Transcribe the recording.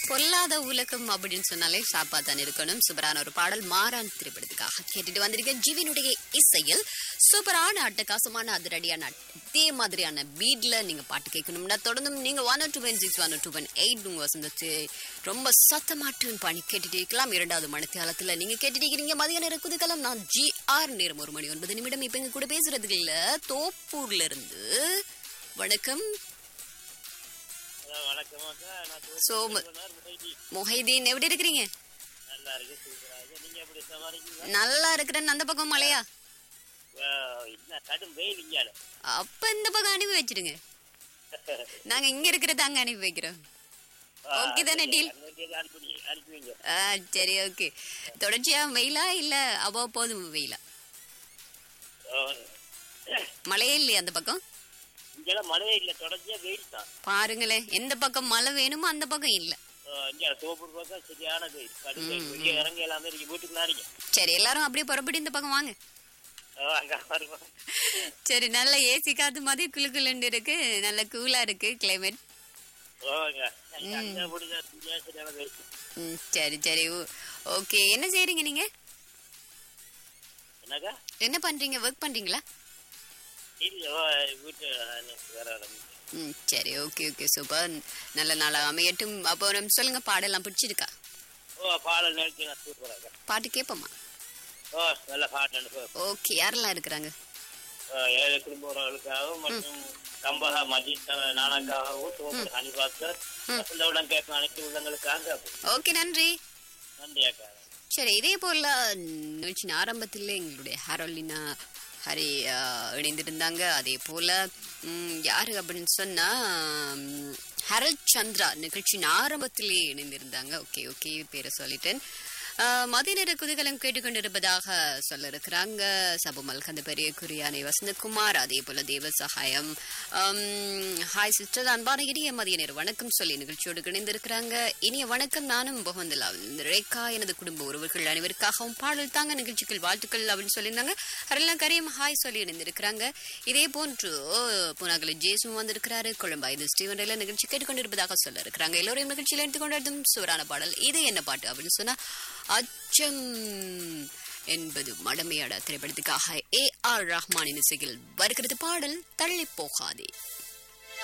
பொல்லாத உலகம் அப்படின்னு சொன்னாலே சாப்பா தான் இருக்கணும் சூப்பரான ஒரு பாடல் மாறான் திரைப்படத்துக்காக கேட்டுட்டு வந்திருக்க ஜீவனுடைய இசையில் சூப்பரான அட்டகாசமான அதிரடியான இதே மாதிரியான பீட்ல நீங்க பாட்டு கேட்கணும்னா தொடர்ந்தும் நீங்க one two one six one two one eight உங்க வசந்தத்தை ரொம்ப சத்தமா டியூன் பண்ணி கேட்டுட்டு இருக்கலாம் இரண்டாவது மணித்தியாலத்துல நீங்க கேட்டுட்டு இருக்கிறீங்க மதிய நேர குதுகலம் நான் ஜி ஆர் நேரம் ஒரு மணி ஒன்பது நிமிடம் இப்ப எங்க கூட பேசுறதுக்கு இல்ல தோப்பூர்ல இருந்து வணக்கம் ஹலோ வணக்கம் அக்கா நான் So, ம- தோப்புனார் முகைதி மொஹைதீன் எப்படி இருக்கிறீங்க நல்லா இருக்கு சூப்பராக நீங்க எப்படி சமாளிக்கீங்க நல்லா இருக்கிறேன் அந்த பக்கம் மலையா என்ன கடும் வெயில் இங்கால அப்ப இந்த பக்கம் அனுப்பி வச்சிடுங்க நாங்க இங்க இருக்கிறத அங்க அனுப்பி வைக்கிறோம் Okay தானே deal? அனுப்பி அனுப்புவீங்க ஆ, சரி ஓகே தொடர்ச்சியா வெயிலா இல்ல அவ்வப்போதும் வெயிலா மழையே இல்லையா அந்த பக்கம் இங்கெல்லாம் மழையே இல்லை தொடர்ச்சியா வெயில் தான் பாருங்களேன் எந்த பக்கம் மழை வேணுமோ அந்த பக்கம் இல்ல இங்க சோப்பூர் பக்கம் சரியான வெயில் கடும் வெயில் வெளியே இறங்கி எல்லாமே நீங்க வீட்டுக்கு நாரிங்க சரி எல்லாரும் அப்படியே புறப்பட்டு இந்த பக்கம் வாங்க அங்க வருவோம் சரி நல்ல ஏசி காத்து மாதிரி குளு குளுன்னு இருக்கு நல்ல கூலா இருக்கு கிளைமேட் ஓங்க அங்க முடிஞ்ச சரியான வெயில் ம் சரி சரி ஓகே என்ன செய்றீங்க நீங்க என்னக்கா என்ன பண்றீங்க ஒர்க் பண்றீங்களா இல்ல வீட்டு வேற இடம் ம் சரி ஓகே ஓகே சூப்பர் நல்ல நாளா அமையட்டும் அப்போ நம்ம சொல்லுங்க பாடெல்லாம் பிடிச்சிருக்கா ஓ பாடல் நினைச்சு நான் சூப்பராக பாட்டு கேட்போமா ஓ நல்ல பாட்டு அனுப்பு ஓகே யாரெல்லாம் இருக்கிறாங்க அஹ் ஏழை குடும்பங்களுக்காகவும் மற்றும் கம்பகா மஜித் நானக்காகவும் சோப்பு ஹனிபாஸ்கர் வசந்தவுடன் கேட்கும் அனைத்து உள்ளங்களுக்காக ஓகே நன்றி நன்றி அக்கா சரி இதே போல நிகழ்ச்சியின் ஆரம்பத்தில் எங்களுடைய ஹரோலினா ஹரி ஆ, இணைந்திருந்தாங்க அதே போல ம், யாரு அப்படின்னு சொன்னா ம், ஹரல் சந்திரா நிகழ்ச்சியின் ஆரம்பத்திலே இணைந்திருந்தாங்க ஓகே ஓகே பேரை சொல்லிட்டேன் ஆ, மதிய நேர குதூகலம் கேட்டுக்கொண்டிருப்பதாக சொல்ல இருக்கிறாங்க சபுமல் கந்த பெரிய குறியானை வசந்தகுமார் அதே போல தேவ சகாயம் ஆம், ஹாய் சிஸ்டர் அன்பான இனிய மதிய நேர வணக்கம் சொல்லி நிகழ்ச்சியோடு இணைந்திருக்கிறாங்க இனிய வணக்கம் நானும் புகவந்தலால் ரேகா எனது குடும்ப உறவுகள் அனைவருக்காகவும் பாடல் தாங்க நிகழ்ச்சிகள் வாழ்த்துக்கள் அப்படின்னு சொல்லியிருந்தாங்க அரெல்லாம் கரீம் ஹாய் சொல்லி இணைந்திருக்கிறாங்க இதே போன்று பூனாகல ஜேசும் வந்திருக்கிறாரு கொழும்பாயுது ஸ்டீவன் ரயில நிகழ்ச்சி கேட்டுக்கொண்டிருப்பதாக சொல்ல இருக்கிறாங்க எல்லோரையும் நிகழ்ச்சியில் எடுத்துக்கொண்டதும் சுவரான பாடல் இது என்ன பாட்டு அப்படின்னு சொன்னா அச்சம் என்பது மடமையாட திரைப்படத்துக்காக ஏ ஆர் ரஹ்மானின் இசையில் வருகிறது பாடல் தள்ளி போகாதே